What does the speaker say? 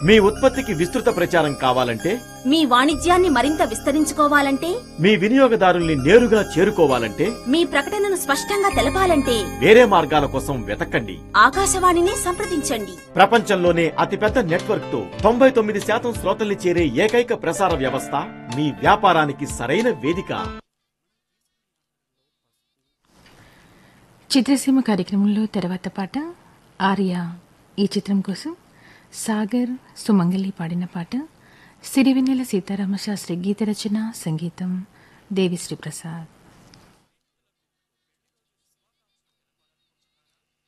మీ ఉత్పత్తికి విస్తృత ప్రచారం కావాలంటే మీ వాణిజ్యాన్ని మరింత విస్తరించుకోవాలంటే మీ వినియోగదారుల్ని నేరుగా చేరుకోవాలంటే మీ ప్రకటనను స్పష్టంగా తెలపాలంటే వేరే మార్గాల కోసం వెతకండి ఆకాశవాణినే సంప్రదించండి ప్రపంచంలోనే అతిపెద్ద నెట్వర్క్ తో తొంభై తొమ్మిది శాతం శ్రోతల్ని చేరే ఏకైక ప్రసార వ్యవస్థ మీ వ్యాపారానికి సరైన వేదిక చిత్రసీమ కార్యక్రమంలో తర్వాత పాట ఆర్య ఈ చిత్రం కోసం సాగర్ సుమంగలి పాడిన పాట సిరివెన్నెల సీతారామ శాస్త్రి గీత రచన సంగీతం దేవిశ్రీ ప్రసాద్